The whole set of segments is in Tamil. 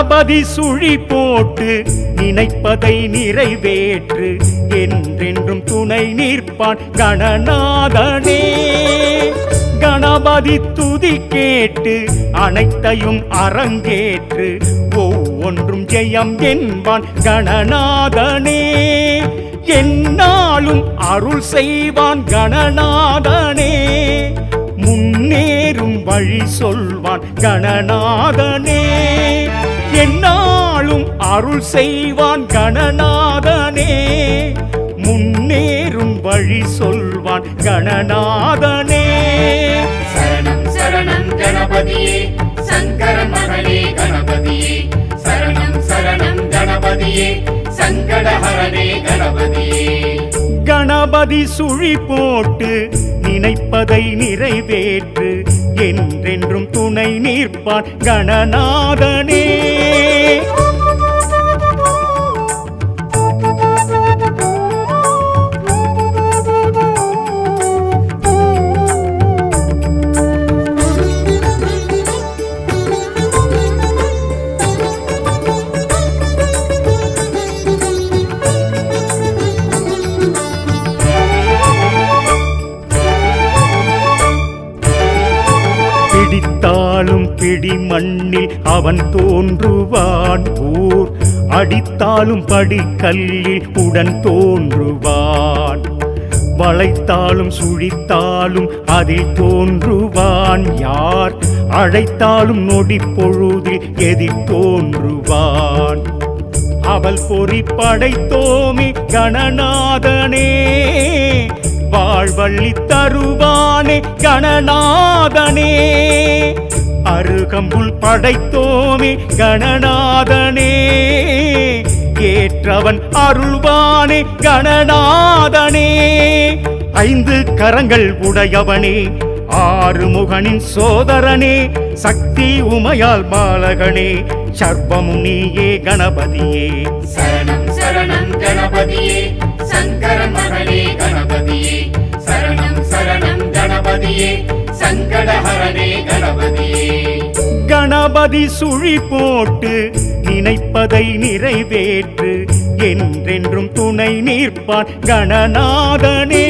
கணபதி சுழி போட்டு நினைப்பதை நிறைவேற்று என்றென்றும் துணை நிற்பான் கணநாதனே கணபதி துதி கேட்டு அனைத்தையும் அரங்கேற்று ஒவ்வொன்றும் ஜெயம் என்பான் கணநாதனே என்னாலும் அருள் செய்வான் கணநாதனே முன்னேறும் வழி சொல்வான் கணநாதனே என்னாலும் அருள் செய்வான் கணநாதனே முன்னேறும் வழி சொல்வான் கணநாதனே சரணம் சரணம் கணபதியே சங்கரன் மகனே கணபதியே சரணம் சரணம் கணபதியே சங்கடஹரனே கணபதியே கணபதி சுழி போட்டு நினைப்பதை நிறைவேற்று என்றென்றும் துணை நிற்பான் கணநாதனே பிடித்தாலும் பிடி மண்ணில் அவன் தோன்றுவான் ஊர் அடித்தாலும் படிக்கல்லில் உடன் தோன்றுவான் வளைத்தாலும் சுழித்தாலும் அதில் தோன்றுவான் யார் அழைத்தாலும் நொடி பொழுதில் எதிர் தோன்றுவான் அவள் பொறி படைத்தோமி கணநாதனே வாழ்வள்ளி தருவானே கணநாதனே அருகம்புல் படைத்தோமே கணநாதனே ஏற்றவன் அருள்வானே கணநாதனே ஐந்து கரங்கள் உடையவனே ஆறு முகனின் சோதரனே சக்தி உமையால் பாலகனே சர்வமும் நீயே கணபதியே சரணம் சரணம் கணபதியே சங்கரன் மகனே கணபதியே சரணம் சரணம் கணபதியே சங்கடஹரனே கணபதியே கணபதி சுழி போட்டு நினைப்பதை நிறைவேற்று என்றென்றும் துணை நிற்பான் கணநாதனே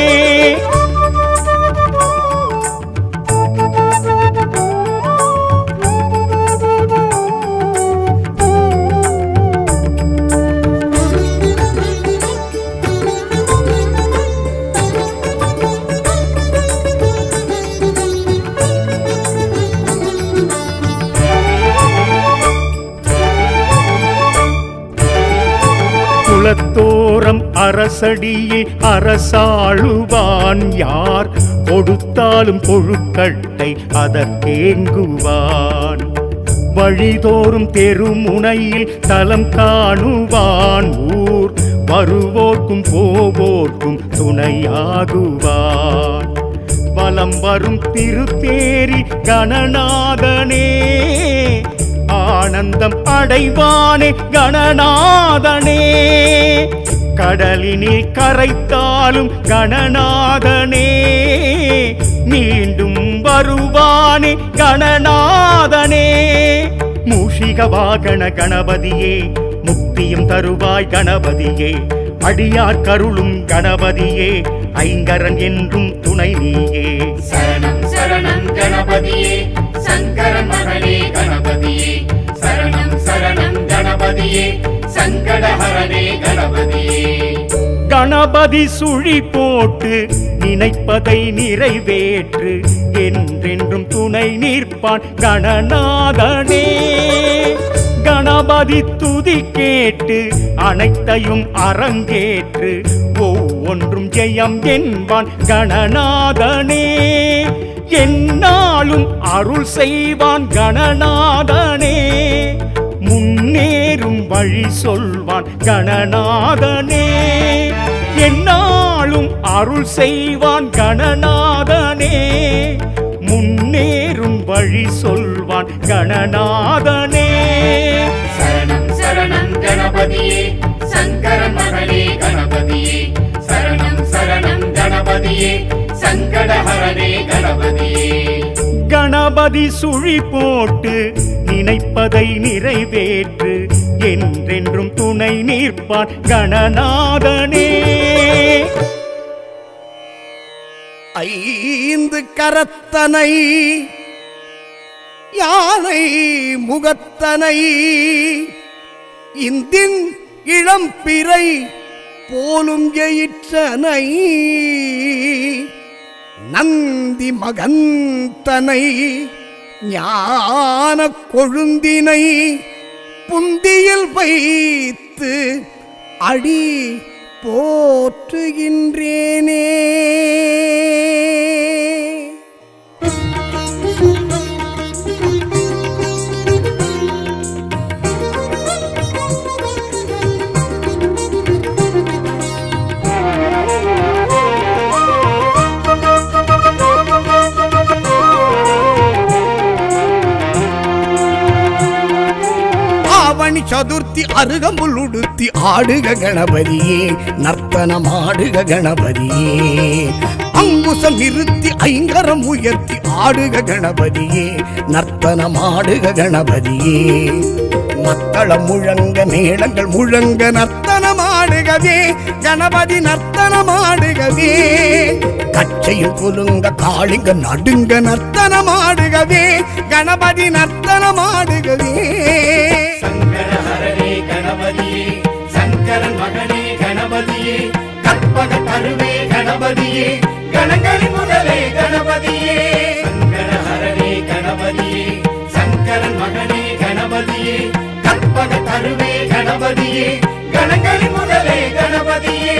குலத்தோரம் அரசடியில் அரசாளுவான் யார் கொடுத்தாலும் கொழுக்கட்டை அதற்கேங்குவான் வழிதோறும் தெருமுனையில் தலம் காணுவான் ஊர் வருவோர்க்கும் போவோர்க்கும் துணையாகுவான் வலம் வரும் திருத்தேரி கணநாதனே ஆனந்தம் அடைவானே கணநாதனே கடலினில் கரைத்தாலும் கணநாதனே மீண்டும் வருவானே கணநாதனே மூஷிக வாகன கணபதியே முக்தியும் தருவாய் கணபதியே அடியார் கருளும் கணபதியே ஐங்கரன் என்றும் துணை நீயே சரணம் சரணம் கணபதியே சங்கரன் மகனே கணபதியே சரணம் சரணம் கணபதியே சங்கடஹரனே கணபதியே கணபதி சுழி போட்டு நினைப்பதை நிறைவேற்று என்றென்றும் துணை நிற்பான் கணநாதனே கணபதி துதி கேட்டு அனைத்தையும் அரங்கேற்று ஒவ்வொன்றும் ஜெயம் என்பான் கணநாதனே என்னாலும் அருள் செய்வான் கணநாதனே முன்னேறும் வழி சொல்வான் கணநாதனே என்னாலும் அருள் செய்வான் கணநாதனே முன்னேறும் வழி சொல்வான் கணநாதனே சரணம் சரணம் கணபதியே சங்கரன் மகனே கணபதியே சரணம் சரணம் கணபதியே சங்கடஹரனே கணபதியே கணபதி கணபதி சுழி போட்டு நினைப்பதை நிறைவேற்று என்றென்றும் துணை நிற்பான் கணநாதனே ஐந்து கரத்தனை யானை முகத்தனை இந்தின் இளம்பிறை போலும் எயிற்றனை நந்தி மகந்தனை ஞான கொழுந்தினை புந்தியில் வைத்து அடி போற்றுகின்றேனே ஆவணி சதுர்த்தி அருகம்புல் உடுத்தி ஆடுக கணபதியே நர்த்தனம் ஆடுக கணபதியே அங்குசம் நிறுத்தி ஐங்கரம் உயர்த்தி ஆடுக கணபதியே நர்த்தனம் ஆடுக கணபதியே மத்தளம் முழங்க மேளங்கள் முழங்க நர்த்தனம் ஆடுகவே கணபதி நர்த்தனம் ஆடுகவே கச்சையில் குலுங்க காளிங்க நடுங்க நர்த்தனம் ஆடுகவே கணபதி நர்த்தனம் ஆடுகவே சங்கரஹரனே கணபதியே சங்கரன் மகனே கணபதியே கற்பக தருவே கணபதியே கணங்களின் முதலே கணபதியே சங்கரஹரனே கணபதியே சங்கரன் மகனே கணபதியே கற்பக தருவே கணபதியே கணங்களின் முதலே கணபதியே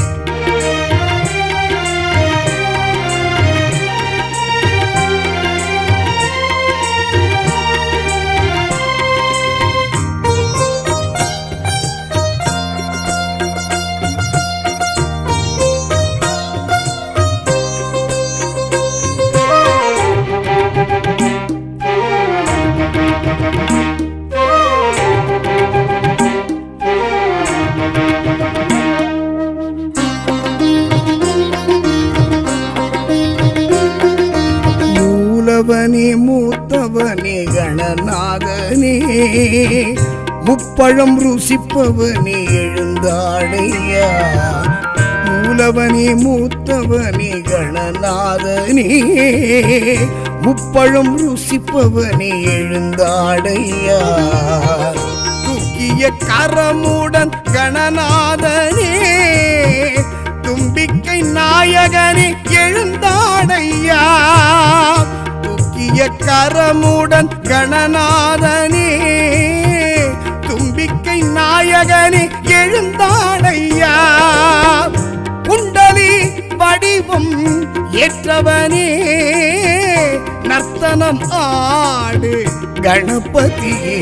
மூலவனே மூத்தவனே கணநாதனே முப்பழம் ருசிப்பவனே எழுந்தாடையா மூலவனே மூத்தவனே கணநாதனே முப்பழம் ருசிப்பவனே எழுந்தாடையா தூக்கிய கரமுடன் கணநாதனே தும்பிக்கை நாயகனே எழுந்தாடையா தூக்கிய கரமுடன் கணநாதனே தும்பிக்கை நாயகனே எழுந்தாடையா குண்டலி வடிவம் ஏற்றவனே நர்த்தனம் ஆடு கணபதியே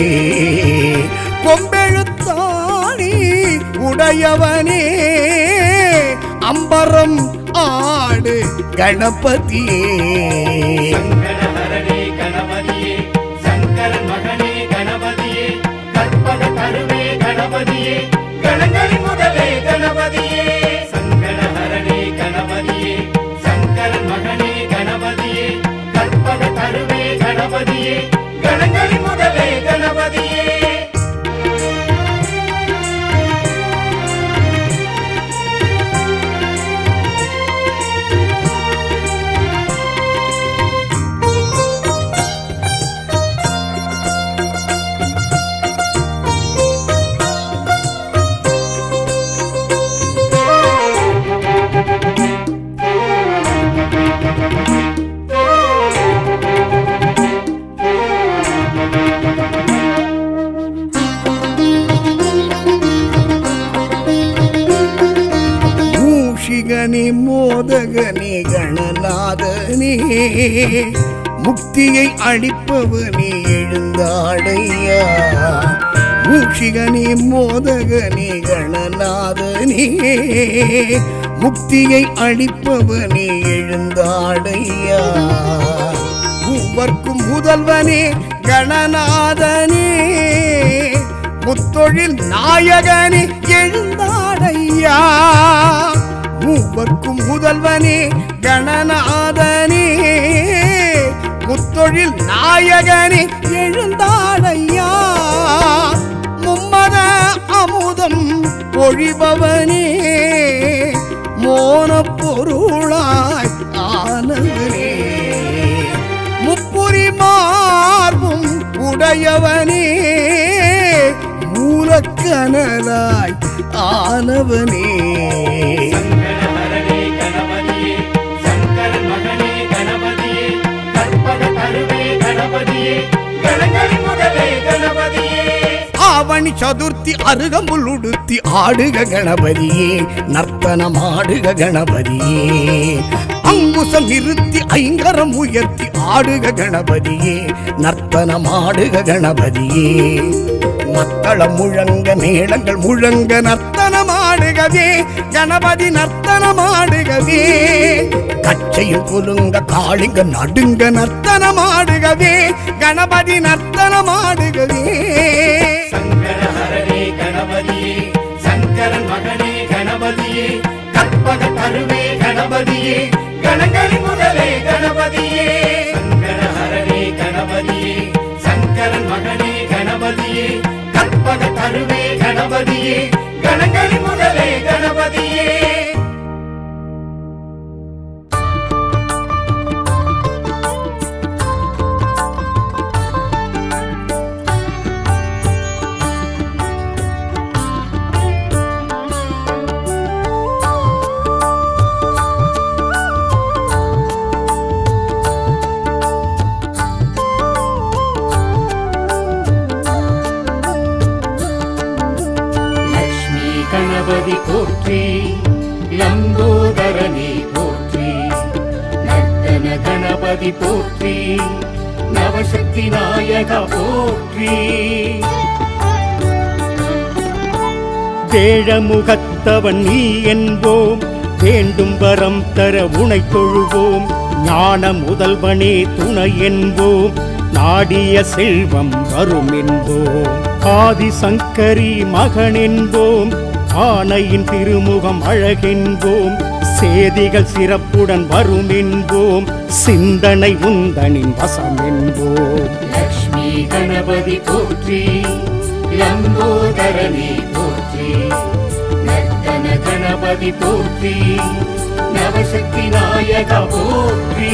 கொம்பெழுத்தாணி உடையவனே அம்பரம் ஆடு கணபதியே சங்கரஹரனே கணபதியே சங்கரன் மகனே கணபதியே கற்பக தருவே கணபதியே கணங்களின் முதலே கணபதியே சங்கரஹரனே கணபதியே சங்கரன் மகனே கணபதியே கற்பக தருவே கணபதியே கணங்களின் முதலே கணபதியே மூஷிகனே மோதகனே கணநாதனே முக்தியை அளிப்பவனே எழுந்தாடையா மூஷிகனே மோதகனே கணநாதனே முக்தியை அளிப்பவனே எழுந்தாடையா மூவர்க்கும் முதல்வனே கணநாதனே முத்தொழில் நாயகனே எழுந்தாடையா மூவர்க்கும் முதல்வனே கணநாதனே முத்தொழில் நாயகனே எழுந்தாடையா மும்மத அமுதம் பொழிபவனே மோனப் பொருளாய் ஆனவனே முப்புரி மார்பும் உடையவனே மூலக்கனலாய் ஆனவனே சங்கடஹரனே கணபதியே சங்கரன் மகனே கணபதியே கற்பக கருவே கணபதியே கணங்களின் முதலே கணபதியே ஆவணி சதுர்த்தி அருகம்புல் உடுத்தி ஆடுக கணபதியே நர்த்தனமாடுக கணபதியே அங்குசம் நிறுத்தி ஐங்கரம் உயர்த்தி ஆடுக கணபதியே நர்த்தனமாடுக கணபதியே மத்தளம் முழங்க மேளங்கள் முழங்க நர்த்தனமாடுகவே கணபதி நர்த்தனமாடுகவே கச்சையும் குலுங்க காளிங்க நடுங்க நர்த்தனமாடுகவே கணபதி நர்த்தனமாடுகவே சங்கடஹரனே கணபதியே சங்கரன் மகனே கணபதியே கற்பக கருவே கணபதியே கணங்களின் முதலே கணபதியே சங்கடஹரனே கணபதியே சங்கரன் மகனே கணபதியே கற்பக கருவே கணபதியே கணங்களின் முதலே கணபதியே லக்ஷ்மி கணபதி போற்றி லம்போதரனே போற்றி நர்த்தன கணபதி போற்றி நவசக்தி நாயக போற்றி வேழமுகத்தவன் நீ என்போம் வேண்டும் வரம் தர உனை தொழுவோம் ஞான முதல்வனே துணை என்போம் நாடிய செல்வம் வரும் என்போம் ஆதி சங்கரி மகன் என்போம் ஆனையின் திருமுகம் அழகென்போம் சேதிகள் சிறப்புடன் வரும் என்போம் சிந்தனை உந்தனின் வசம் என்போம் லக்ஷ்மி கணபதி போற்றி லம்போதரனே போற்றி நர்த்தன கணபதி போற்றி நவசக்தி நாயக போற்றி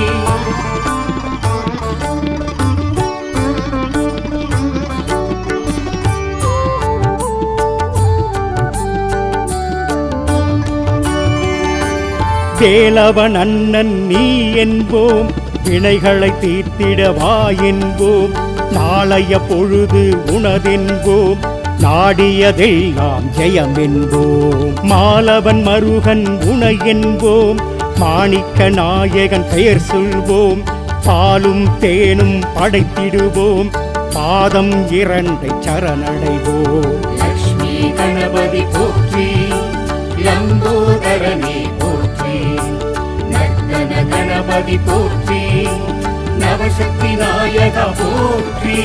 வேலவன் அண்ணன் நீ என்போம் வினைகளை தீர்த்திட வா என்போம் நாளைய பொழுது உனதென்போம் நாடியதெல்லாம் ஜெயம் என்போம் மாலவன் மருகன் உனை என்போம் மாணிக்க நாயகன் பெயர் சொல்வோம் பாலும் தேனும் படைத்திடுவோம் பாதம் இரண்டை சரணடைவோம் லக்ஷ்மி கணபதி போற்றி லம்போதரனே போற்றி நர்த்தன கணபதி போற்றி நவசக்தி நாயக போற்றி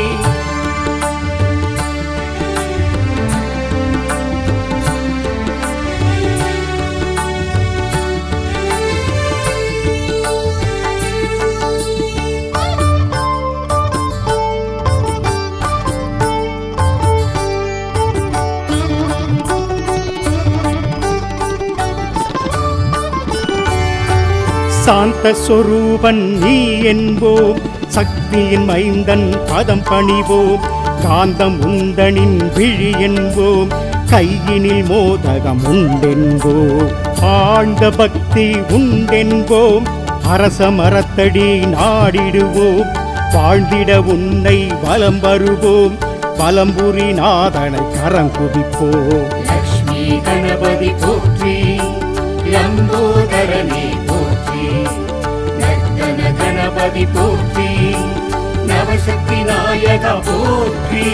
சாந்த சொரூபன் நீ என்போம் சக்தியின் மைந்தன் பதம் பணிவோம் காந்தம் உந்தனின் விழி என்போம் கையினில் மோதகம் உண்டென்போம் ஆழ்ந்த பக்தி உண்டென்போம் அரச மரத்தடி நாடிடுவோம் வாழ்ந்திட உன்னை வலம் வருவோம் வலம்புரி நாதனை கரம் குதிப்போம் லக்ஷ்மி கணபதி போற்றி லம்போதரனே போற்றி நர்த்தன கணபதி போற்றி நவசக்தி நாயக போற்றி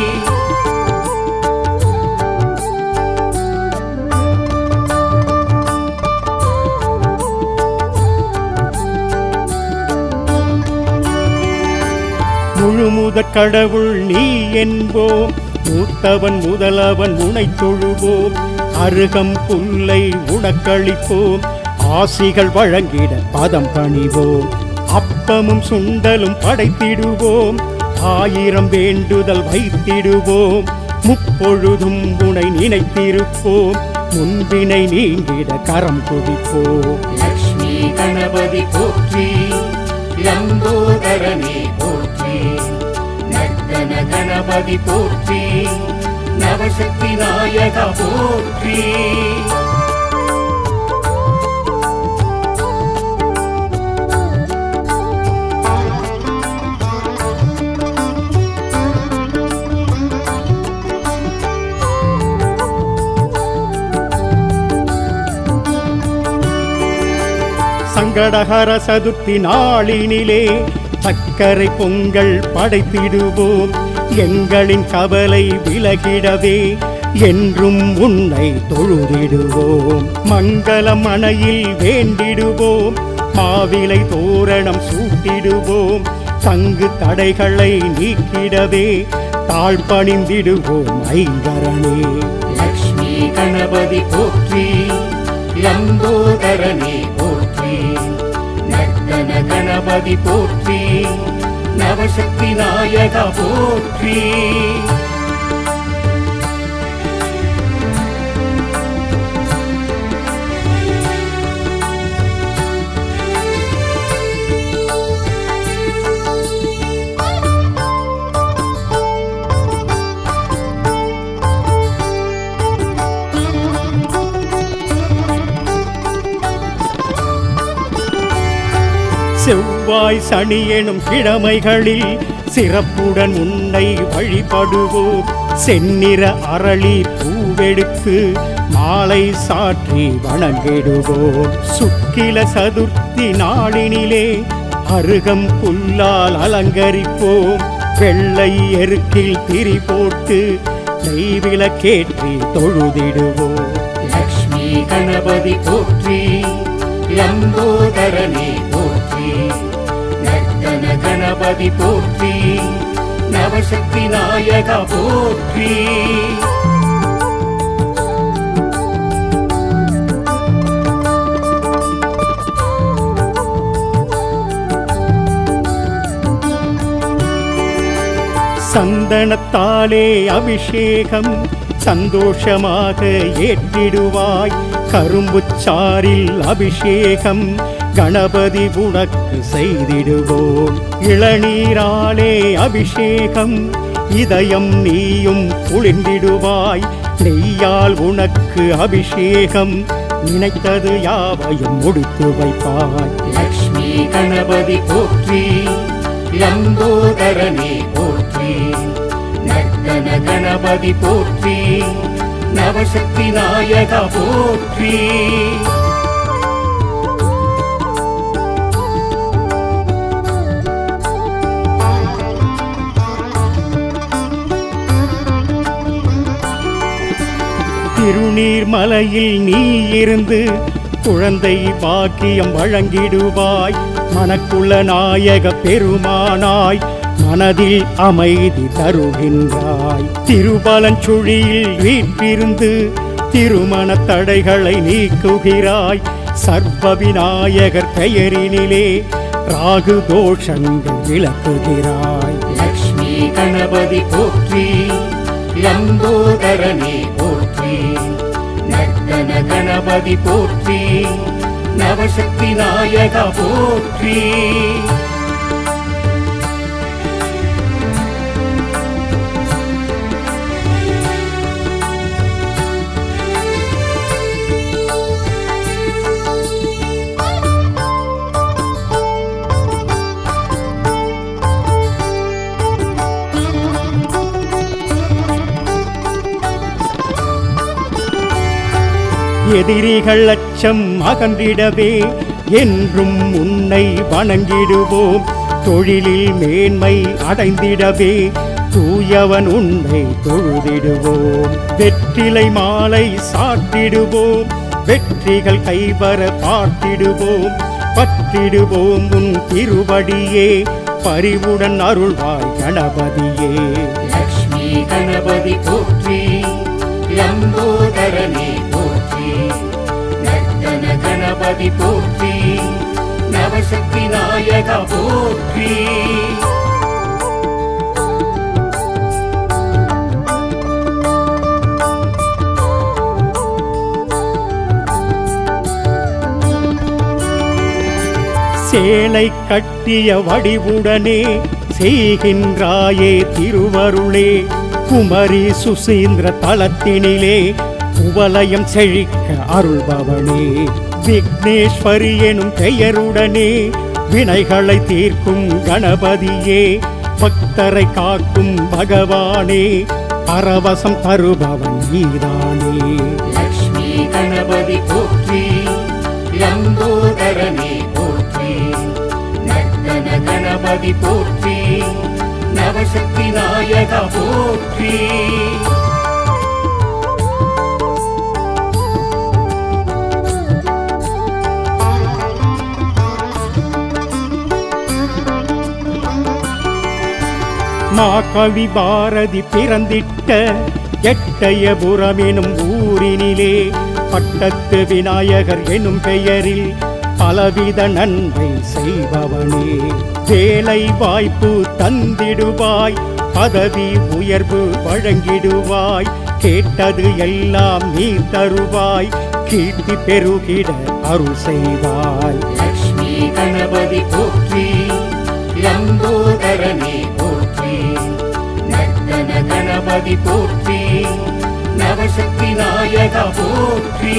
முழுமுதற் கடவுள் நீ என்போம் மூத்தவன் முதலவன் உனை தொழுவோம் அருகம் புல்லை உனக்களிப்போம் ஆசிகள் வழங்கிட பதம் பணிவோம் அப்பமும் சுண்டலும் படைத்திடுவோம் ஆயிரம் வேண்டுதல் வைத்திடுவோம் முப்பொழுதும் உனை நினைத்திருப்போம் முன்பினை நீங்கிட கரம் குவிப்போம் லக்ஷ்மி கணபதி போற்றி லம்போதரனே போற்றி நர்த்தன கணபதி போற்றி நவசக்தி நாயக போற்றி சங்கடஹர சதுர்த்தி நாளினிலே சக்கரை பொங்கல் படைத்திடுவோம் எங்களின் கவலை விலகிடவே என்றும் உன்னை தொழுதிடுவோம் மங்களம் மனையில் வேண்டிடுவோம் மாவிலை தோரணம் சூட்டிடுவோம் தங்கு தடைகளை நீக்கிடவே தாழ்பணிந்திடுவோம் ஐங்கரனே லக்ஷ்மி கணபதி போற்றி லம்போதரனே போற்றி நர்த்தன கணபதி போற்றி நவசக்தி நாயக போற்றி செவ்வாய் சனி எனும் கிழமைகளில் சிறப்புடன் உன்னை வழிபடுவோம் செந்நிற அரளி பூவெடுத்து மாலை சாற்றி வணங்கிடுவோம் சுக்கில சதுர்த்தி நாளினிலே அருகம் புல்லால் அலங்கரிப்போம் வெள்ளை எருக்கில் திரி போட்டு நெய்விளக்கேற்றி தொழுதிடுவோம் லக்ஷ்மி கணபதி போற்றி லம்போதரனே போற்றி நர்த்தன கணபதி போற்றி நவசக்தி நாயக போற்றி சந்தனத்தாலே அபிஷேகம் சந்தோஷமாக ஏற்றிடுவாய் கரும்புச்சாரில் அபிஷேகம் கணபதி உனக்கு செய்திடுவோம் இளநீராலே அபிஷேகம் இதயம் நீயும் குளிர்ந்திடுவாய் நெய்யால் உனக்கு அபிஷேகம் நினைத்தது யாவையும் முடித்து வைப்பாய் லக்ஷ்மி கணபதி போற்றி லம்போதரனே போற்றி நர்த்தன கணபதி போற்றி நவசக்தி நாயக போற்றி திருநீர்மலையில் நீ இருந்து குழந்தை பாக்கியம் வழங்கிடுவாய் மனக்குள்ள நாயக பெருமானாய் மனதில் அமைதி தருகின்றாய் திருபலஞ்சுழியில் வீற்றிருந்து திருமண தடைகளை நீக்குகிறாய் சர்வ விநாயகர் பெயரினிலே ராகு தோஷங்கள் விளக்குகிறாய் லக்ஷ்மி கணபதி போற்றி லம்போதரனே போற்றி நர்த்தன கணபதி போற்றி நவசக்தி நாயக போற்றி எதிரிகள் அச்சம் அகன்றிடவே என்றும் உன்னை வணங்கிடுவோம் தொழிலில் மேன்மை அடைந்திடவே தூயவன் உன்னை தொழுதிடுவோம் வெற்றிலை மாலை சாட்டிடுவோம் வெற்றிகள் கைவர பார்த்திடுவோம் பற்றிடுவோம் உன் திருவடியே பரிவுடன் அருள்வாய் கணபதியே லக்ஷ்மி கணபதி போற்றி லம்போதரனே போற்றி நர்த்தன கணபதி போற்றி நவசக்தி நாயகா போற்றி சேலை கட்டிய வடிவுடனே செய்கின்றாயே திருவருளே குமரி சுசீந்திர தலத்தினிலே குவலயம் செழிக்க அருள்பவனே விக்னேஸ்வரி எனும் பெயருடனே வினைகளை தீர்க்கும் கணபதியே பக்தரை காக்கும் பகவானே பரவசம் தருபவன் நீதானே லக்ஷ்மி கணபதி போற்றி லம்போதரனே போற்றி நர்த்தன கணபதி போற்றி நவசக்தி நாயகா போற்றி மாகவி பாரதி பிறந்திட்ட எட்டயபுரம் எனும் ஊரினிலே பட்டத்து விநாயகர் எனும் பெயரில் பலவித நன்மை செய்பவனே வேலை வாய்ப்பு தந்திடுவாய் பதவி உயர்வு வழங்கிடுவாய் கேட்டது எல்லாம் நீ தருவாய் கீர்த்தி பெருகிட அருள் செய்வாய் லக்ஷ்மி கணபதி போற்றி லம்போதரனே போற்றி நர்த்தன கணபதி போற்றி நவசக்தி நாயகா போற்றி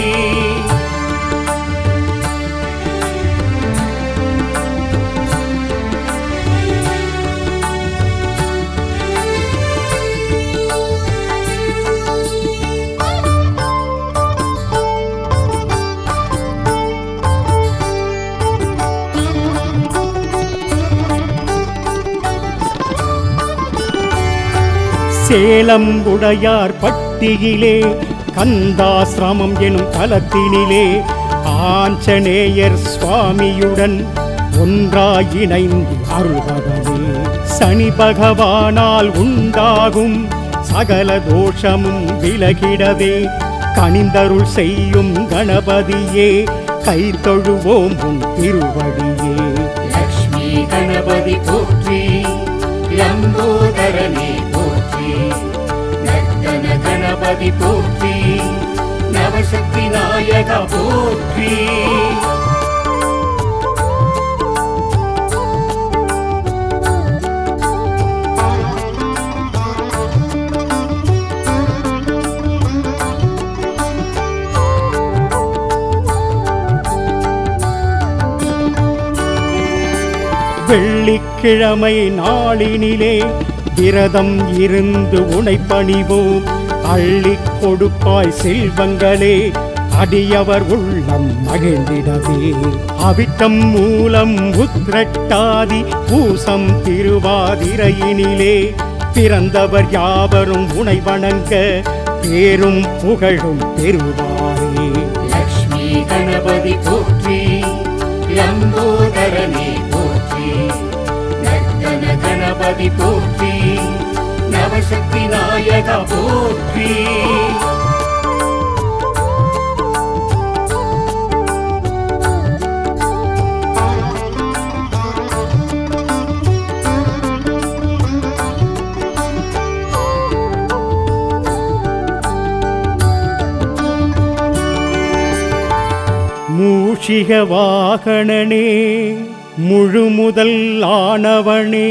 சேலம் உடையார் பட்டியிலே கந்தாசிரமம் எனும் தலத்தினிலே ஆஞ்சநேயர் சுவாமியுடன் ஒன்றாய் இணைந்து அருள்பவனே சனி பகவானால் உண்டாகும் சகல தோஷமும் விலகிடவே கனிந்தருள் செய்யும் கணபதியே கை தொழுவோம் உன் திருவடியே லக்ஷ்மி கணபதி போற்றி லம்போதரனே போற்றி நர்த்தன கணபதி போற்றி நவசக்தி நாயகா போற்றி வெள்ளிக்கிழமை நாளினிலே விரதம் இருந்து உனை பணிவோம் அள்ளிக் கொடுப்பாய் செல்வங்களே அடியவர் உள்ளம் மகிழ்ந்திடவே அவிட்டம் மூலம் உத்ரட்டாதி பூசம் திருவாதிரையினிலே பிறந்தவர் யாவரும் உனை வணங்க பேரும் புகழும் பெறுவாரே லக்ஷ்மி கணபதி போற்றி லம்போதரனே போற்றி நர்த்தன கணபதி போற்றி நவசக்தி நாயகா போற்றி மூஷிக வாகனனே முழுமுதல் ஆனவனே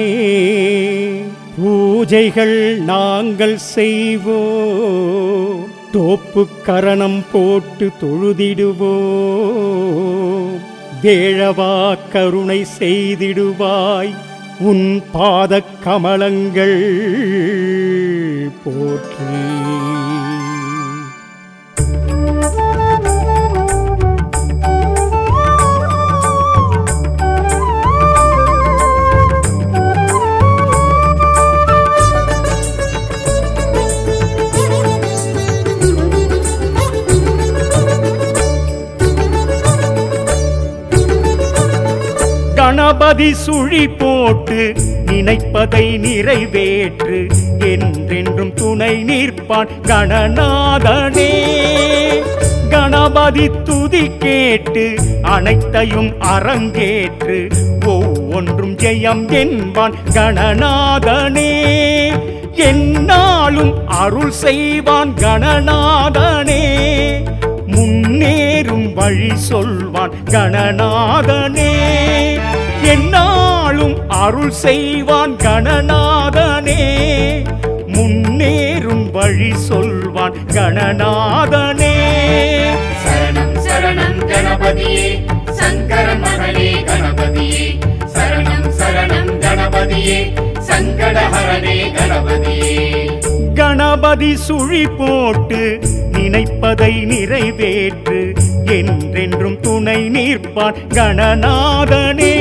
பூஜைகள் நாங்கள் செய்வோம் தோப்பு கரணம் போட்டு தொழுதிடுவோம் வேழவா கருணை செய்திடுவாய் உன் பாதக் கமலங்கள் போற்றி கணபதி சுழி போட்டு நினைப்பதை நிறைவேற்று என்றென்றும் துணை நிற்பான் கணநாதனே கணபதி துதி கேட்டு அனைத்தையும் அரங்கேற்று ஒன்றும் ஜெயம் என்பான் கணநாதனே என்னாலும் அருள் செய்வான் கணநாதனே முன்னேறும் வழி சொல்வான் கணநாதனே என்னாலும் அருள் செய்வான் கணநாதனே முன்னேறும் வழி சொல்வான் கணநாதனே சரணம் சரணம் கணபதியே சங்கரன் மகனே கணபதியே சரணம் சரணம் கணபதியே சங்கடஹரனே கணபதியே கணபதி சுழி போட்டு நினைப்பதை நிறைவேற்று என்றென்றும் துணை நிற்பான் கணநாதனே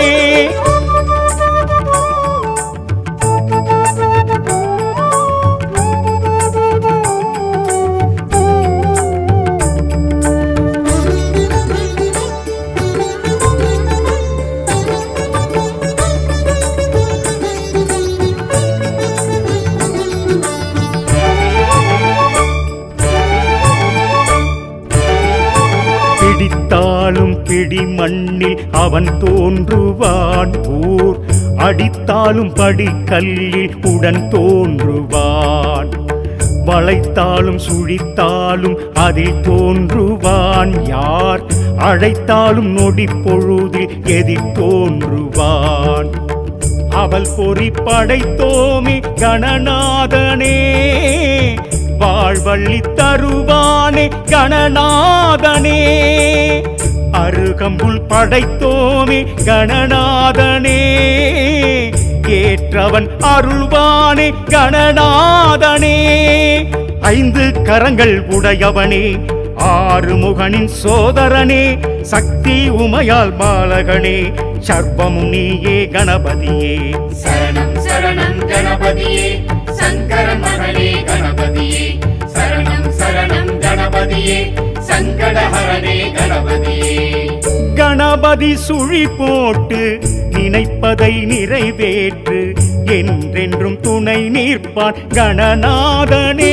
பிடித்தாலும் பிடி மண்ணில் அவன் தோன்றுவான் ஊர் அடித்தாலும் படிக்கல்லில் உடன் தோன்றுவான் வளைத்தாலும் சுழித்தாலும் அதில் தோன்றுவான் யார் அழைத்தாலும் நொடி பொழுதில் எதிர் தோன்றுவான் அவள் பொறி படைத்தோமி கணநாதனே வாழ்வள்ளி தருவானே கணநாதனே அருகம்புல் படைத்தோமே கணநாதனே ஏற்றவன் அருள்வானே கணநாதனே ஐந்து கரங்கள் உடையவனே ஆறு முகனின் சோதரனே சக்தி உமையால் பாலகனே சர்வமும் நீயே கணபதியே சரணம் சரணம் கணபதியே சங்கரன் மகனே கணபதியே சரணம் சரணம் கணபதியே சங்கடஹரனே கணபதியே கணபதி சுழி போட்டு நினைப்பதை நிறைவேற்று என்றென்றும் துணை நிற்பான் கணநாதனே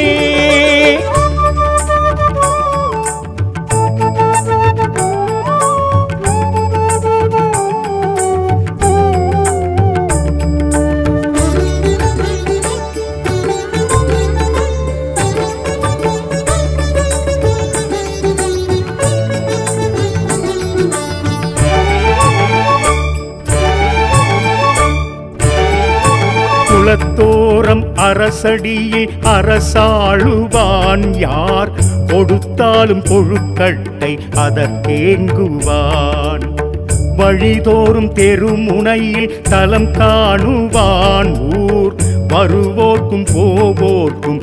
குலத்தோரம் அரசடியில் அரசாளுவான் யார் கொடுத்தாலும் கொழுக்கட்டை அதற்கேங்குவான் வழிதோறும் தெருமுனையில் தலம் காணுவான் ஊர் வருவோர்க்கும் போவோர்க்கும்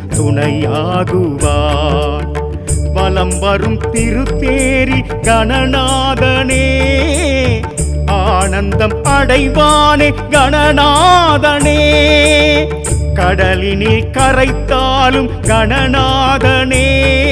துணையாகுவான் வலம் வரும் திருத்தேரி கணநாதனே ஆனந்தம் அடைவானே கணநாதனே கடலினில் கரைத்தாலும் கணநாதனே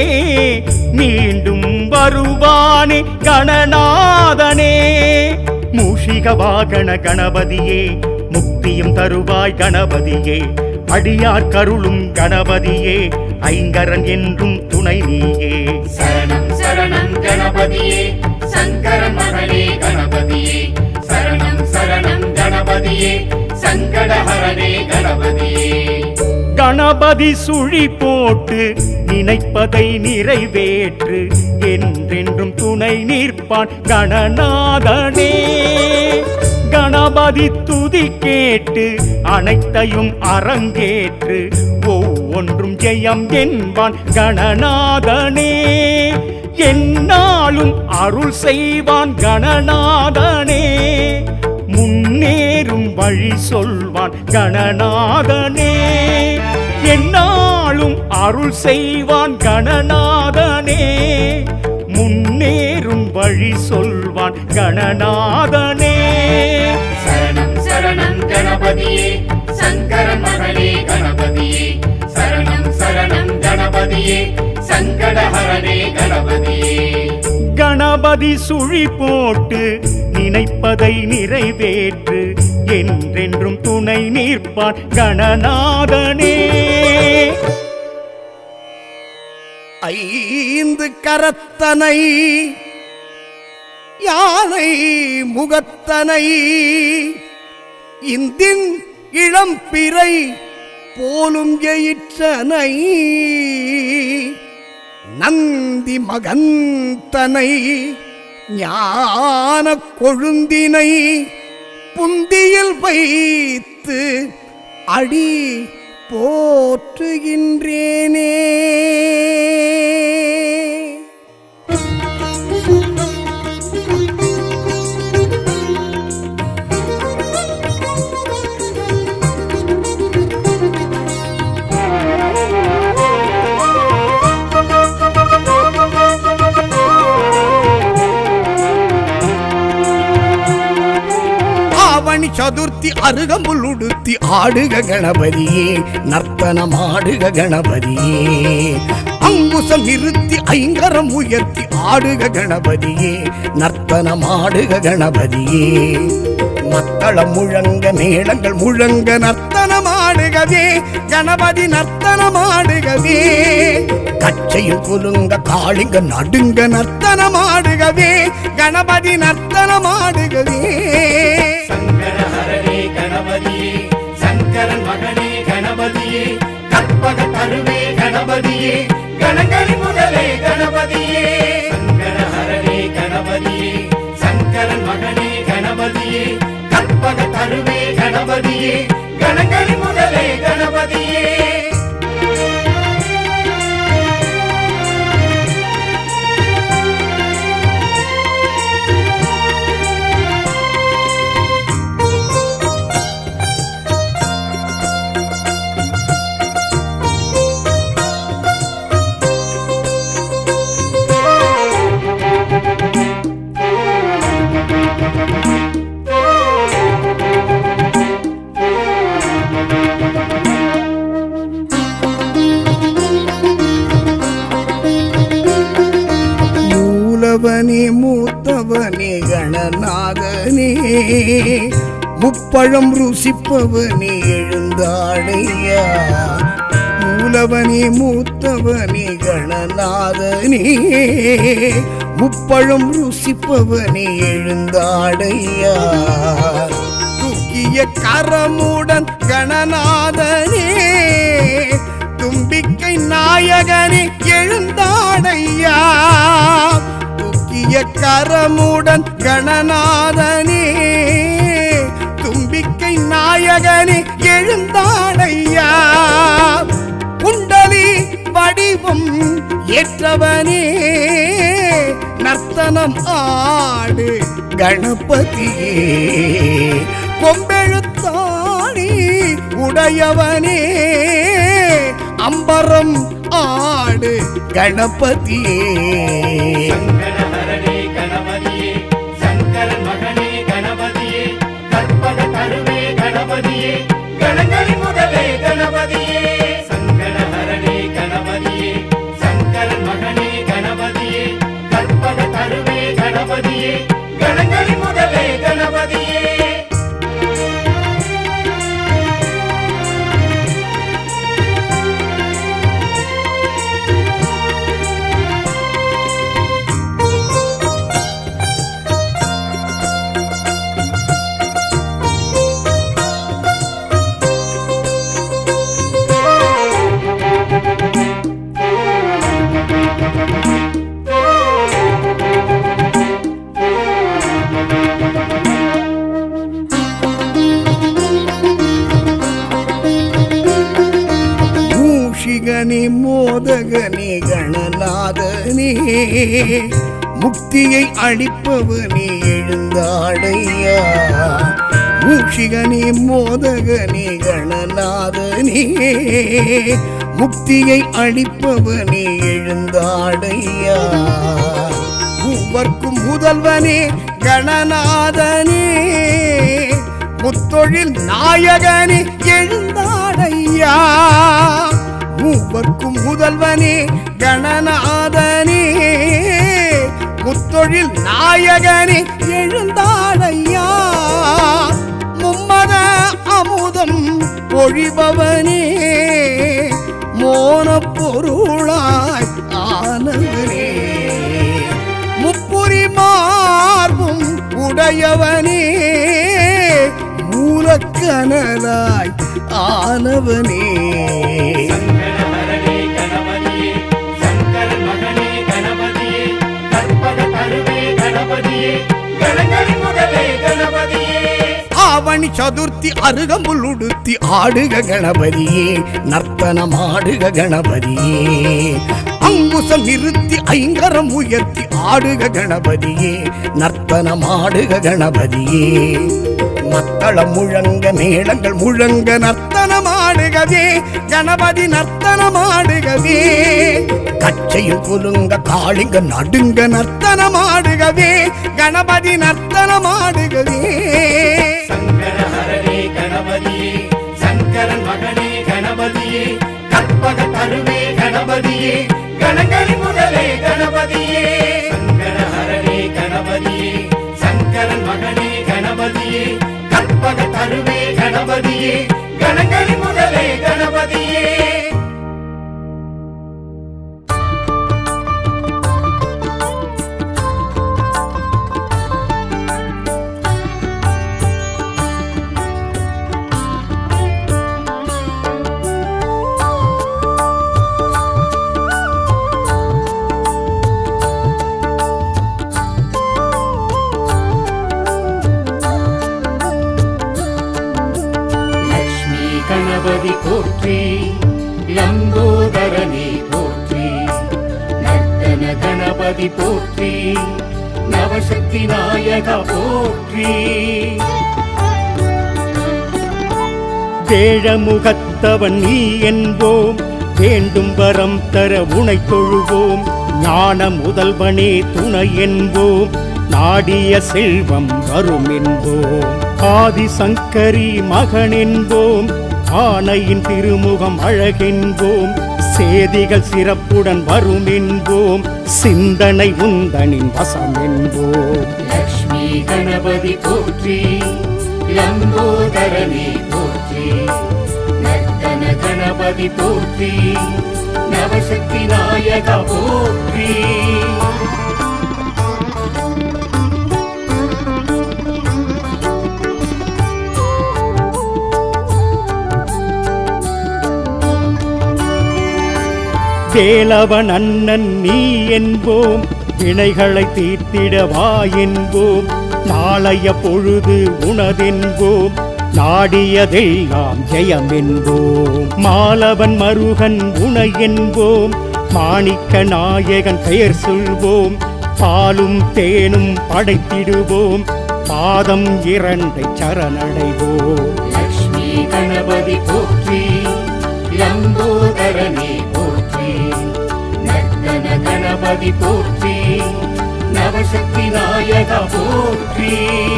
மீண்டும் வருவானே கணநாதனே மூஷிக வாகன கணபதியே முக்தியும் தருவாய் கணபதியே அடியார் கருளும் கணபதியே ஐங்கரன் என்றும் துணை நீயே சரணம் சரணம் கணபதியே சங்கரன் மகனே கணபதியே சரணம் சரணம் கணபதியே சங்கடஹரனே கணபதியே கணபதி சுழி போட்டு நினைப்பதை நிறைவேற்று என்றென்றும் துணை நிற்பான் கணநாதனே கணபதி துதி கேட்டு அனைத்தையும் அரங்கேற்று ஒவ்வொன்றும் ஜெயம் என்பான் கணநாதனே என்னாலும் அருள் செய்வான் கணநாதனே முன்னேறும் வழி சொல்வான் கணநாதனே என்னாலும் அருள் செய்வான் கணநாதனே முன்னேறும் வழி சொல்வான் கணநாதனே சரணம் சரணம் கணபதியே சங்கரன் மகனே கணபதியே சரணம் சரணம் கணபதியே சங்கடஹரனே கணபதியே கணபதி சுழி போட்டு நினைப்பதை நிறைவேற்று என்றென்றும் துணை நிற்பான் கணநாதனே ஐந்து கரத்தனை யானை முகத்தனை இந்தின் இளம்பிறை போலும் எயிற்றனை நந்தி மகந்தனை ஞான கொழுந்தினை புந்தியில் வைத்து அடி போற்றுகின்றேனே ஆவணி சதுர்த்தி அருகம்புல் உடுத்தி ஆடுக கணபதியே நர்த்தனம் ஆடுக கணபதியே அங்குசம் நிறுத்தி ஐங்கரம் உயர்த்தி ஆடுக கணபதியே நர்த்தனம் ஆடுக கணபதியே மத்தளம் முழங்க மேளங்கள் முழங்க நர்த்தனம் ஆடுகவே கணபதி நர்த்தனம் ஆடுகவே கச்சையும் குலுங்க காளிங்க நடுங்க நர்த்தனம் ஆடுகவே கணபதி நர்த்தனம் ஆடுகவே சங்கரஹரனே கணபதியே சங்கரன் மகனே கணபதியே கற்பக கருவே கணபதியே கணங்களின் முதலே கணபதியே சங்கரஹரனே கணபதியே சங்கரன் மகனே கணபதியே கற்பக கருவே கணபதியே கணங்களின் முதலே கணபதியே மூலவனே மூத்தவனே கணநாதனே முப்பழம் ருசிப்பவனே எழுந்தாடையா மூலவனே மூத்தவனே கணநாதனே முப்பழம் ருசிப்பவனே எழுந்தாடையா தூக்கிய கரமுடன் கணநாதனே தும்பிக்கை நாயகனே எழுந்தாடையா தூக்கிய கரமுடன் கணநாதனே தும்பிக்கை நாயகனே எழுந்தாடையா குண்டலி வடிவம் ஏற்றவனே நர்த்தனம் ஆடு கணபதியே கொம்பெழுத்தாணி உடையவனே அம்பரம் ஆடு கணபதியே சங்கரஹரனே கணபதியே சங்கரன் மகனே கணபதியே கற்பக கருவே கணபதியே கணங்களின் முதலே கணபதியே சங்கரஹரனே கணபதியே சங்கரன் மகனே கணபதியே கற்பக கருவே கணபதியே கணங்களின் முதலே கணபதியே மூஷிகனே மோதகனே கணநாதனே முக்தியை அளிப்பவனே எழுந்தாடையா மூஷிகனே மோதகனே கணநாதனே முக்தியை அளிப்பவனே எழுந்தாடையா மூவர்க்கும் முதல்வனே கணநாதனே முத்தொழில் நாயகனே எழுந்தாடையா மூவர்க்கும் முதல்வனே கணநாதனே முத்தொழில் நாயகனே எழுந்தாடையா மும்மத அமுதம் பொழிபவனே மோன பொருளாய் ஆனவனே முப்புரி மார்ப உடையவனே மூலக்கனலாய் ஆனவனே சங்கடஹரனே கணபதியே சங்கரன் மகனே கணபதியே கற்பக கருவே கணபதியே கணங்களின் முதலே கணபதியே ஆவணி சதுர்த்தி அருகம்புல் உடுத்தி ஆடுக கணபதியே நர்த்தனமாடுக கணபதியே அங்குசம் நிறுத்தி ஐங்கரம் உயர்த்தி ஆடுக கணபதியே நர்த்தனமாடுக கணபதியே மத்தளம் முழங்க மேளங்கள் முழங்க நர்த்தனமாடுகவே கணபதி நர்த்தனமாடுகவே கச்சையும் குலுங்க காளிங்க நடுங்க நர்த்தனமாடுகவே கணபதி நர்த்தனமாடுகவே சங்கடஹரனே கணபதியே சங்கரன் மகனே கணபதியே கற்பக கருவே கணபதியே கணங்களின் முதலே கணபதியே சங்கடஹரனே கணபதியே சங்கரன் மகனே கணபதியே கற்பக கருவே கணபதியே கணங்களின் முதலே கணபதியே லக்ஷ்மி கணபதி போற்றி லம்போதரனே போற்றி நர்த்தன கணபதி போற்றி நவசக்தி நாயக போற்றி வேழமுகத்தவன் நீ என்போம் வேண்டும் வரம் தர உனை தொழுவோம் ஞான முதல்வனே துணை என்போம் நாடிய செல்வம் வரும் என்போம் ஆதிசங்கரி மகன் என்போம் ஆனையின் திருமுகம் அழகென்போம் சேதிகள் சிறப்புடன் வரும் என்போம் சிந்தனை உந்தனின் வசம் என்போம் லக்ஷ்மி கணபதி போற்றி லம்போதரனே போற்றி நர்த்தன கணபதி போற்றி நவசக்தி நாயக போற்றி வேலவன் அண்ணன் நீ என்போம் வினைகளை தீர்த்திட வா என்போம் நாளைய பொழுது உனதென்போம் நாடியதெல்லாம் ஜெயம் என்போம் மாலவன் மருகன் உனை என்போம் மாணிக்க நாயகன் பெயர் சொல்வோம் பாலும் தேனும் படைத்திடுவோம் பாதம் இரண்டை சரணடைவோம் லக்ஷ்மி கணபதி போற்றி லம்போதரனே போற்றி நர்த்தன கணபதி போற்றி நவசக்தி நாயக போற்றி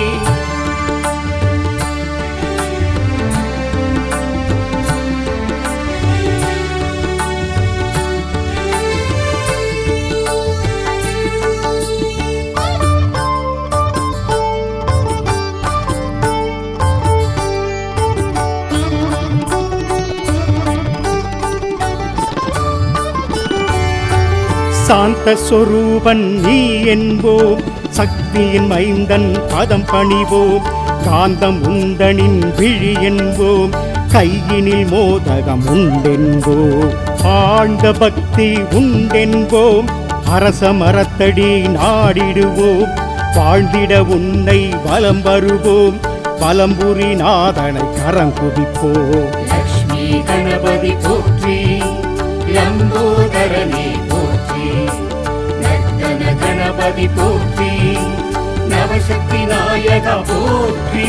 சாந்த சொரூபன் நீ என்போம் சக்தியின் மைந்தன் பதம் பணிவோம் காந்தம் உண்டனின் விழி என்போம் கையினில் மோதகம் உண்டென்போம் ஆழ்ந்த பக்தி உண்டென்போம் அரச மரத்தடி நாடிடுவோம் வாழ்ந்திட உன்னை வலம் வருவோம் வலம்புரி நாதனை கரம் குதிப்போம் லக்ஷ்மி கணபதி போற்றி லம்போதரனே போற்றி நர்த்தன கணபதி போற்றி நவசக்தி நாயக போற்றி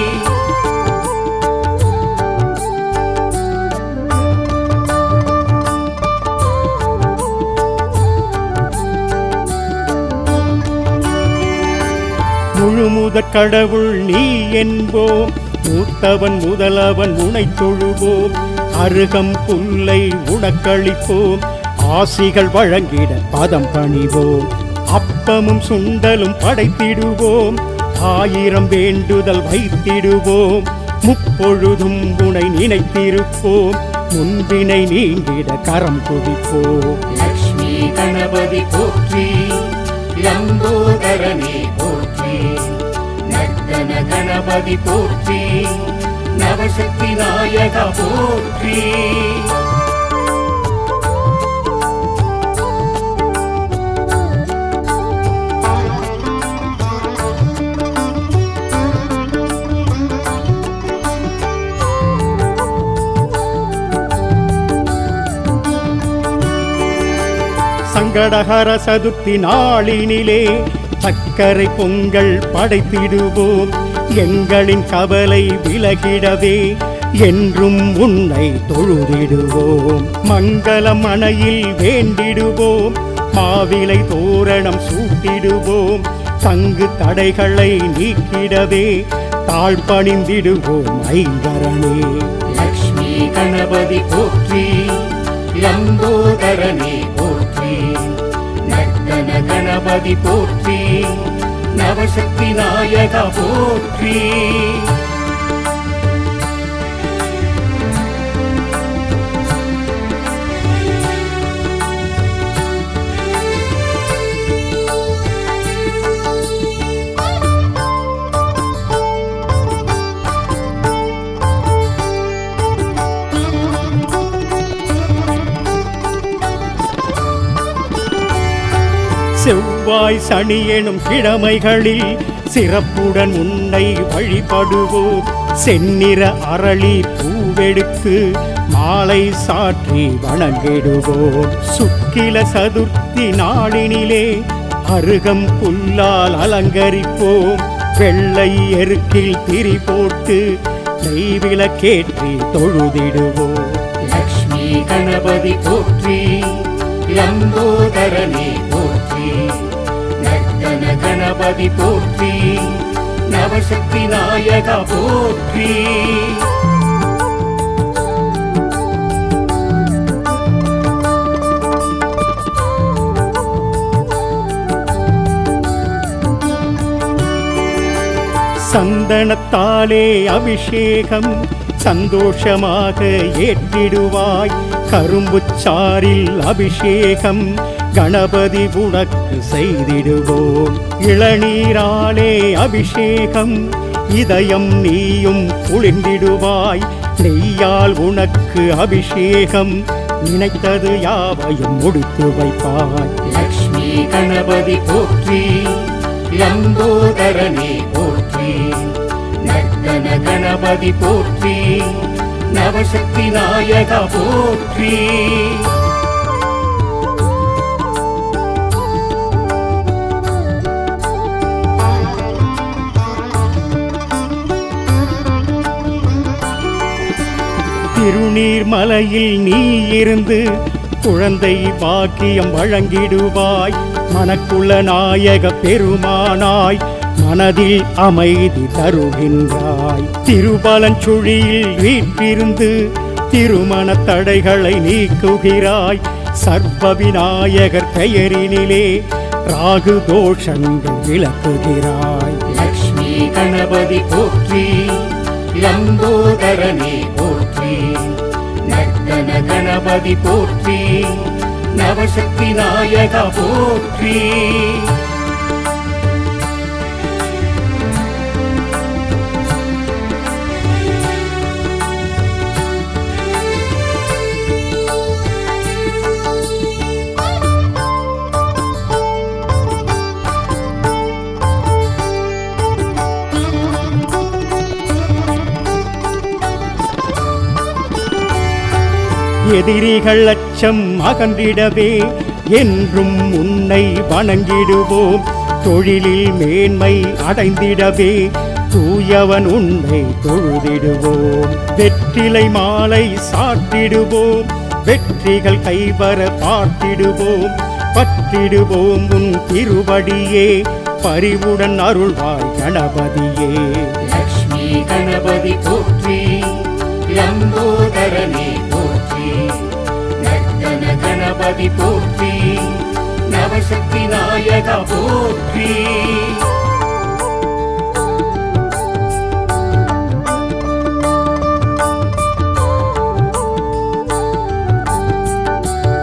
முழுமுதற் கடவுள் நீ என்போம் மூத்தவன் முதலவன் உனை தொழுவோம் அருகம் புல்லை உனக்களிப்போம் ஆசிகள் வழங்கிட பதம் பணிவோம் அப்பமும் சுண்டலும் படைத்திடுவோம் ஆயிரம் வேண்டுதல் வைத்திடுவோம் முப்பொழுதும் உனை நினைத்திருப்போம் முன்பினை நீங்கிட கரம் குவிப்போம் லக்ஷ்மி கணபதி போற்றி லம்போதரனே போற்றி கணபதி போற்றி நவசக்தி நாயகா போற்றி சங்கடஹர சதுர்த்தி நாளினிலே சக்கரை பொங்கல் படைத்திடுவோம் எங்களின் கவலை விலகிடவே என்றும் உன்னை தொழுதிடுவோம் மங்களம் மனையில் வேண்டிடுவோம் மாவிலை தோரணம் சூட்டிடுவோம் தங்கு தடைகளை நீக்கிடவே தாழ்பணிந்திடுவோம் ஐங்கரனே லக்ஷ்மி கணபதி போற்றி லம்போதரனே போற்றி நர்த்தன கணபதி போற்றி நவசக்தி நாயகா போற்றி செவ்வாய் சனி எனும் கிழமைகளில் சிறப்புடன் உன்னை வழிபடுவோம் செந்நிற அரளி பூவெடுத்து மாலை சாற்றி வணங்கிடுவோம் சுக்கில சதுர்த்தி நாளினிலே அருகம் புல்லால் அலங்கரிப்போம் வெள்ளை எருக்கில் திரி போட்டு நெய்விளக்கேற்றி தொழுதிடுவோம் லக்ஷ்மி கணபதி போற்றி லம்போதரனே போற்றி நர்த்தன கணபதி போற்றி நவசக்தி நாயகா போற்றி சந்தனத்தாலே அபிஷேகம் சந்தோஷமாக ஏற்றிடுவாய் கரும்புச்சாரில் அபிஷேகம் கணபதி உனக்கு செய்திடுவோம் இளநீராலே அபிஷேகம் இதயம் நீயும் குளிர்ந்திடுவாய் நெய்யால் உனக்கு அபிஷேகம் நினைத்தது யாவையும் முடித்து வைப்பாய் லக்ஷ்மி கணபதி போற்றி லம்போதரனே போற்றி நர்த்தன கணபதி போற்றி நவசக்தி நாயகா போற்றி திருநீர்மலையில் நீ இருந்து குழந்தை பாக்கியம் வழங்கிடுவாய் மனக்குள்ள நாயக பெருமானாய் மனதில் அமைதி தருகின்றாய் திருபலஞ்சுழியில் வீற்றிருந்து திருமண தடைகளை நீக்குகிறாய் சர்வ விநாயகர் பெயரினிலே ராகு தோஷங்கள் விளக்குகிறாய் லக்ஷ்மி கணபதி போற்றி லம்போதரனே போற்றி நர்த்தன கணபதி போற்றி நவசக்தி நாயகா போற்றி எதிரிகள் அச்சம் அகன்றிடவே என்றும் உன்னை வணங்கிடுவோம் தொழிலில் மேன்மை அடைந்திடவே தூயவன் உன்னை தொழுதிடுவோம் வெற்றிலை மாலை சாட்டிடுவோம் வெற்றிகள் கைவர பார்த்திடுவோம் பற்றிடுவோம் உன் திருவடியே பரிவுடன் அருள்வாய் கணபதியே லக்ஷ்மி கணபதி போற்றி லம்போதரனே போற்றி நர்த்தன கணபதி போற்றி நவசக்தி நாயகா போற்றி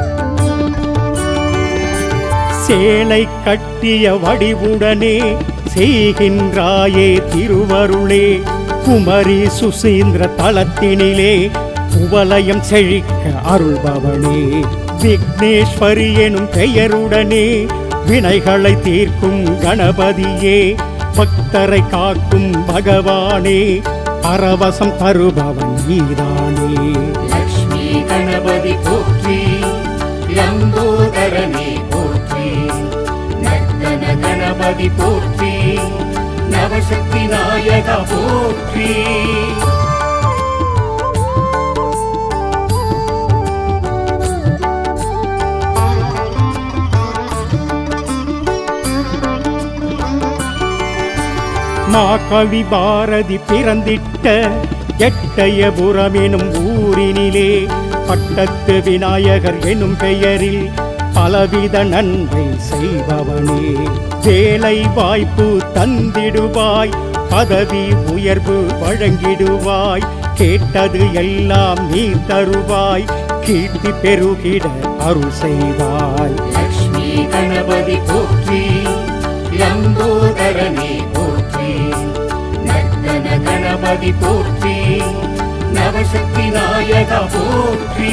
சேலை கட்டிய வடிவுடனே செய்கின்றாயே திருவருளே குமரி சுசீந்திர தளத்தினிலே குவலயம் செழிக்க அருள்பவனே விக்னேஸ்வரி எனும் பெயருடனே வினைகளை தீர்க்கும் கணபதியே பக்தரை காக்கும் பகவானே பரவசம் தருபவன் நீதானே லக்ஷ்மி கணபதி போற்றி லம்போதரனே போற்றி நர்த்தன கணபதி போற்றி நவசக்தி நாயக போற்றி மாகவி பாரதி பிறந்திட்ட எட்டயபுரம் எனும் ஊரினிலே பட்டத்து விநாயகர் எனும் பெயரில் பலவித நன்மை செய்பவனே வேலை வாய்ப்பு தந்திடுவாய் பதவி உயர்வு வழங்கிடுவாய் கேட்டது எல்லாம் நீ தருவாய் கீர்த்தி பெருகிட அருள் செய்வாய் லக்ஷ்மி கணபதி போற்றி லம்போதரனே போற்றி நர்த்தன கணபதி போற்றி நவசக்தி நாயக போற்றி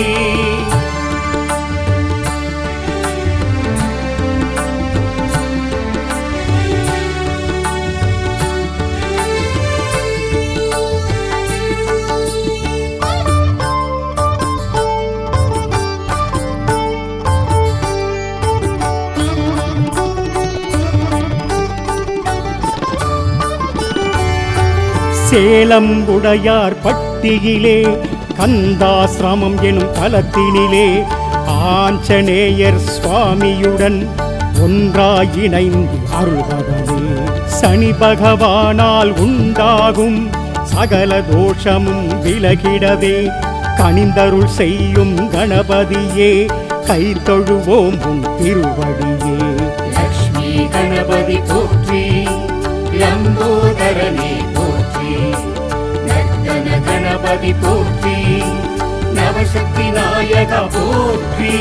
சேலம் உடையார் பட்டியிலே கந்தாசிரமம் எனும் தலத்தினிலே ஆஞ்சநேயர் சுவாமியுடன் ஒன்றாய் இணைந்து அருள்பவனே சனி பகவானால் உண்டாகும் சகல தோஷமும் விலகிடவே கனிந்தருள் செய்யும் கணபதியே கை தொழுவோம் உன் திருவடியே லக்ஷ்மி கணபதி போற்றி லம்போதரனே போற்றி நர்த்தன கணபதி போற்றி நவசக்தி நாயக போற்றி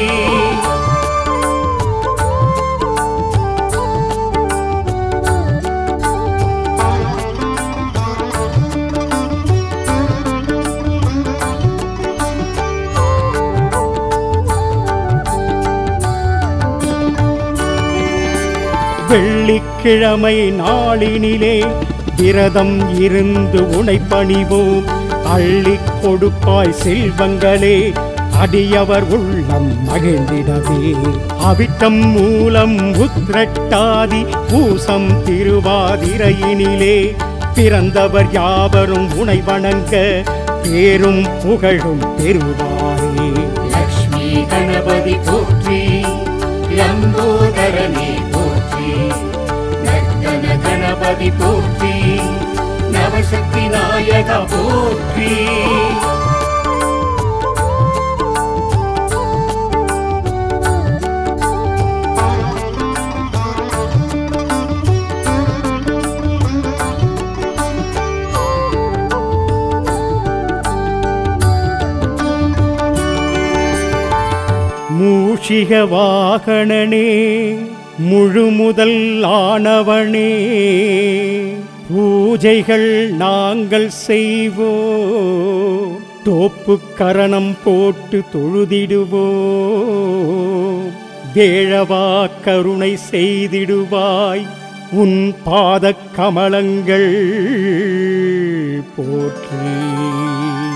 வெள்ளிக்கிழமை நாளினிலே விரதம் இருந்து உனை பணிவோம் அள்ளிக் கொடுப்பாய் செல்வங்களே அடியவர் உள்ளம் மகிழ்ந்திடவே அவிட்டம் மூலம் உத்ரட்டாதி பூசம் திருவாதிரையினிலே பிறந்தவர் யாவரும் உனை வணங்க பேரும் புகழும் பெறுவாரே லக்ஷ்மி கணபதி போற்றி லம்போதரனே போற்றி நர்த்தன கணபதி போற்றி நவசக்தி நாயக போற்றி மூஷிக வாகனனே முழுமுதல் ஆனவனே பூஜைகள் நாங்கள் செய்வோம் தோப்பு கரணம் போட்டு தொழுதிடுவோம் வேழவா கருணை செய்திடுவாய் உன் பாதக் கமலங்கள் போற்றி